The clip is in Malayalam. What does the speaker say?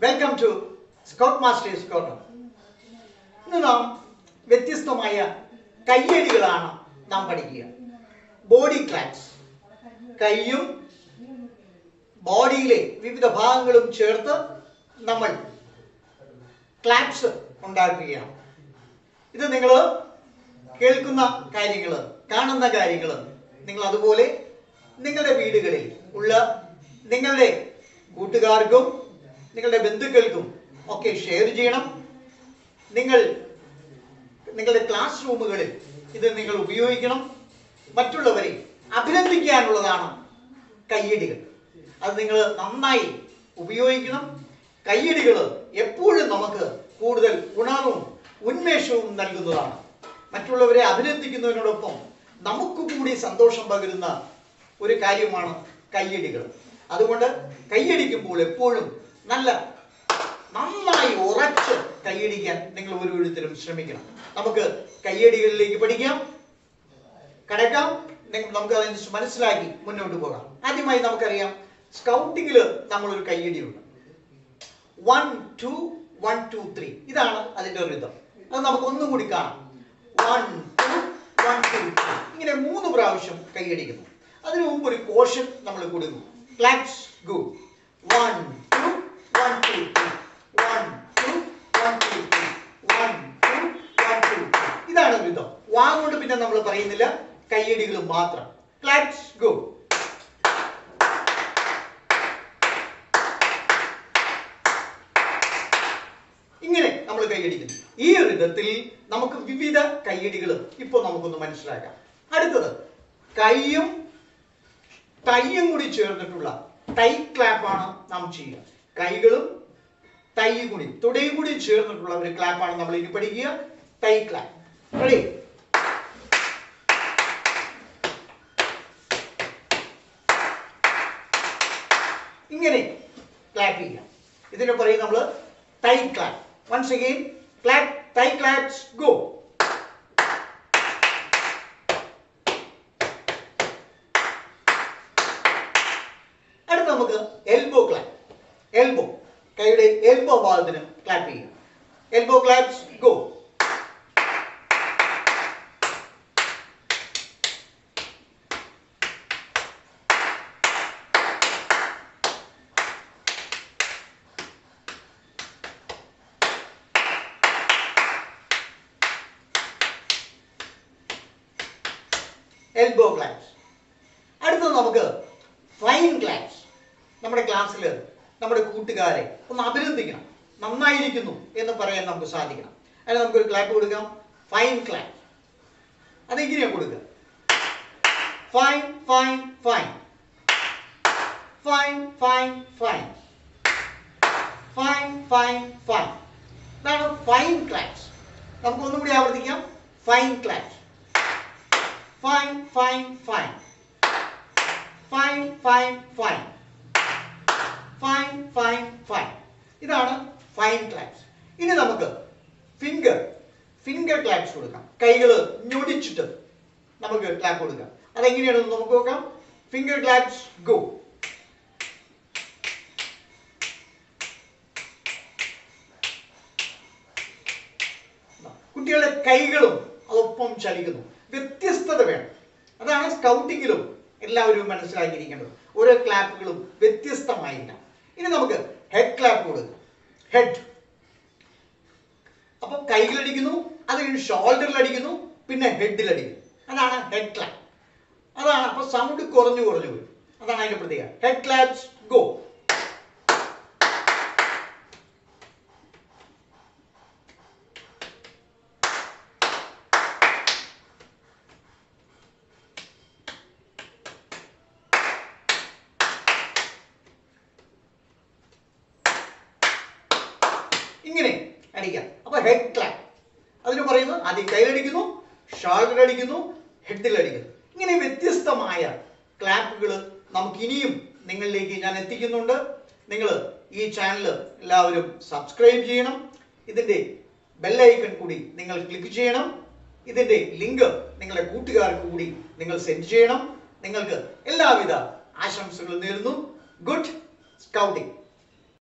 welcome to scout masters corner ഇന്ന് നാം വ്യത്യസ്തമായ കയ്യടികളാണ് നാം പഠിക്കുക ബോഡി ക്ലാപ്സ് കൈയും ബോഡിയിലെ വിവിധ ഭാഗങ്ങളും ചേർത്ത് നമ്മൾ ക്ലാപ്സ് ഉണ്ടാക്കുകയാണ് ഇത് നിങ്ങൾ കേൾക്കുന്ന കാര്യങ്ങൾ കാണുന്ന കാര്യങ്ങൾ നിങ്ങൾ അതുപോലെ നിങ്ങളുടെ വീടുകളിൽ ഉള്ള നിങ്ങളുടെ കൂട്ടുകാർക്കും നിങ്ങളുടെ ബന്ധുക്കൾക്കും ഒക്കെ ഷെയർ ചെയ്യണം നിങ്ങൾ നിങ്ങളുടെ ക്ലാസ് റൂമുകളിൽ ഇത് നിങ്ങൾ ഉപയോഗിക്കണം മറ്റുള്ളവരെ അഭിനന്ദിക്കാനുള്ളതാണ് കയ്യടികൾ അത് നിങ്ങൾ നന്നായി ഉപയോഗിക്കണം കയ്യടികൾ എപ്പോഴും നമുക്ക് കൂടുതൽ ഗുണവും ഉന്മേഷവും നൽകുന്നതാണ് മറ്റുള്ളവരെ അഭിനന്ദിക്കുന്നതിനോടൊപ്പം നമുക്ക് കൂടി സന്തോഷം പകരുന്ന ഒരു കാര്യമാണ് കയ്യടികൾ അതുകൊണ്ട് കയ്യടിക്കുമ്പോൾ എപ്പോഴും നല്ല നന്നായി ഉറച്ച് കൈയടിക്കാൻ നിങ്ങൾ ഓരോരുത്തരും ശ്രമിക്കണം നമുക്ക് കയ്യടികളിലേക്ക് പഠിക്കാം കടക്കാം നിങ്ങൾ നമുക്ക് അതനുസരിച്ച് മനസ്സിലാക്കി മുന്നോട്ട് പോകാം ആദ്യമായി നമുക്കറിയാം സ്കൗട്ടിങ്ങിൽ നമ്മളൊരു കയ്യടിയുണ്ട് one two one two three ഇതാണ് അതിന്റെ റിതം അത് നമുക്ക് ഒന്നും കൂടി കാണാം one two one two three ഇങ്ങനെ മൂന്ന് പ്രാവശ്യം കൈയടിക്കുന്നു അതിനു മുമ്പ് ഒരു കോഷൻ നമ്മൾ കൊടുക്കും claps go one two one two three one two one two three one two one two three ഇതാണ് റിതം വാ കൊണ്ട് പിന്നെ നമ്മൾ പറയുന്നില്ല കയ്യടികൾ മാത്രം ക്ലാപ്സ് ഗോ ഇങ്ങനെ നമ്മൾ കൈയടിക്കുന്നു ഈ വിധത്തിൽ നമുക്ക് വിവിധ കൈയടികൾ ഇപ്പോൾ നമുക്കൊന്ന് മനസ്സിലാക്കാം അടുത്തത് കൈയും ടൈയും കൂടി ചേർന്നിട്ടുള്ള ടൈ ക്ലാപ്പാണ് നാം ചെയ്യുക കൈകളും ടൈ കൂടി തുടയും കൂടി ചേർന്നിട്ടുള്ള ഒരു ക്ലാപ്പാണ് നമ്മൾ ഇനി പഠിക്കുക ടൈ ക്ലാപ്പ് റെഡി ഇങ്ങനെ ക്ലാപ്പ് ചെയ്യാം ഇതിനെ പറയും നമ്മൾ tie clap once again clap tie claps go അടുത്ത നമുക്ക് എൽബോ ക്ലാപ്പ് എൽബോ കൈയുടെ എൽബോ ഭാഗത്തിന് ക്ലാപ്പ് ചെയ്യാം elbow claps go elbow claps അടുത്തത് നമുക്ക് ഫൈൻ ക്ലാപ്സ് നമ്മുടെ ക്ലാസ്സിൽ നമ്മുടെ കൂട്ടുകാരെ ഒന്ന് അഭിനന്ദിക്കണം നന്നായിരിക്കുന്നു എന്ന് പറയാൻ നമുക്ക് സാധിക്കണം അതിന് നമുക്കൊരു ക്ലാപ്പ് കൊടുക്കാം ഫൈൻ ക്ലാപ്പ് അതെങ്ങനെയാണ് കൊടുക്കുക fine fine fine fine fine fine fine fine fine ഇതാണ് ഫൈൻ ക്ലാപ്സ് നമുക്ക് ഒന്നും കൂടി ആവർത്തിക്കാം fine claps fine fine fine fine fine fine fine fine fine ഇതാണ് ഫൈൻ ക്ലാപ്സ് ഇനി നമുക്ക് ഫിംഗർ ഫിംഗർ ക്ലാപ്സ് കൊടുക്കാം കൈകൾ ഞൊടിച്ചിട്ട് നമുക്ക് ക്ലാപ്പ് കൊടുക്കാം അതെങ്ങനെയാണെന്ന് നമുക്ക് നോക്കാം ഫിംഗർ ക്ലാപ്സ് ഗോ കുട്ടികളുടെ കൈകളും അതൊപ്പം ചലിക്കുന്നു വ്യത്യസ്തത വേണം അതാണ് സ്കൗട്ടിങ്ങിലും എല്ലാവരും മനസ്സിലാക്കിയിരിക്കേണ്ടത് ഓരോ ക്ലാപ്പുകളും വ്യത്യസ്തമായിരിക്കണം ഇനി നമുക്ക് ഹെഡ് ക്ലാപ്പ് കൊടുക്കാം ഹെഡ് അപ്പൊ കൈകളടിക്കുന്നു അത് കഴിഞ്ഞ് ഷോൾഡറിൽ അടിക്കുന്നു പിന്നെ ഹെഡിൽ അടിക്കുന്നു അതാണ് ഹെഡ് ക്ലാപ്പ് അതാണ് അപ്പൊ സൗണ്ട് കുറഞ്ഞു കുറഞ്ഞു വരും അതാണ് അതിന്റെ പ്രത്യേകത ഹെഡ് ക്ലാപ്സ് ഗോ ഇങ്ങനെ അടിക്കാം അപ്പൊ ഹെഡ് ക്ലാപ്പ് അതിന് പറയുന്നത് ആദ്യം കയ്യിലടിക്കുന്നു ഷോൾഡർ അടിക്കുന്നു ഹെഡിൽ അടിക്കുന്നു ഇങ്ങനെ വ്യത്യസ്തമായ ക്ലാപ്പുകൾ നമുക്ക് ഇനിയും നിങ്ങളിലേക്ക് ഞാൻ എത്തിക്കുന്നുണ്ട് നിങ്ങൾ ഈ ചാനൽ എല്ലാവരും സബ്സ്ക്രൈബ് ചെയ്യണം ഇതിന്റെ ബെല്ലൈക്കൺ കൂടി നിങ്ങൾ ക്ലിക്ക് ചെയ്യണം ഇതിന്റെ ലിങ്ക് നിങ്ങളുടെ കൂട്ടുകാർക്ക് കൂടി നിങ്ങൾ സെൻഡ് ചെയ്യണം നിങ്ങൾക്ക് എല്ലാവിധ ആശംസകളും നേരുന്നു ഗുഡ് സ്കൗട്ടിംഗ്